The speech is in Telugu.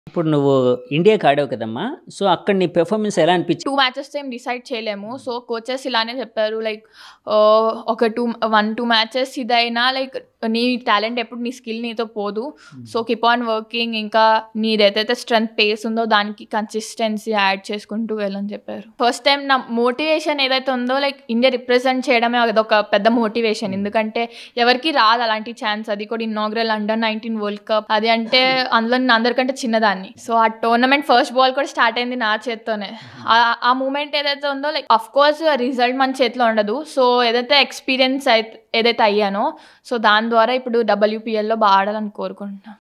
ఇప్పుడు నువ్వు ఇండియాకి ఆడావు కదమ్మా సో అక్కడ నీ పెర్ఫార్మెన్స్ ఎలా అనిపించింది టూ మ్యాచెస్ ఏం డిసైడ్ చేయలేము సో కోచెస్ ఇలానే చెప్పారు లైక్ ఒక టూ వన్ టూ మ్యాచెస్ ఇదైనా లైక్ నీ టాలెంట్ ఎప్పుడు నీ స్కిల్ నీతో పోదు సో కీప్ ఆన్ వర్కింగ్ ఇంకా నీది ఏదైతే స్ట్రెంత్ పేస్ ఉందో దానికి కన్సిస్టెన్సీ యాడ్ చేసుకుంటూ వెళ్ళని చెప్పారు ఫస్ట్ టైం నా మోటివేషన్ ఏదైతే ఉందో లైక్ ఇండియా రిప్రజెంట్ చేయడమే అదొక పెద్ద మోటివేషన్ ఎందుకంటే ఎవరికి రాదు అలాంటి ఛాన్స్ అది కూడా inaugural under nineteen world cup అది అంటే అందులో నేను అందరికంటే చిన్నదాన్ని సో ఆ టోర్నమెంట్ ఫస్ట్ బాల్ కూడా స్టార్ట్ అయింది నా చేత్తోనే ఆ- ఆ మూమెంట్ ఏదైతే ఉందో లైక్ అఫ్ కోర్స్ రిజల్ట్ మన చేతిలో ఉండదు సో ఏదైతే ఎక్స్పీరియన్స్ అయితే ఏదైతే అయ్యానో సో దాని ద్వారా ఇప్పుడు డబ్ల్యూపీఎల్లో బాగా ఆడాలని కోరుకుంటున్నాను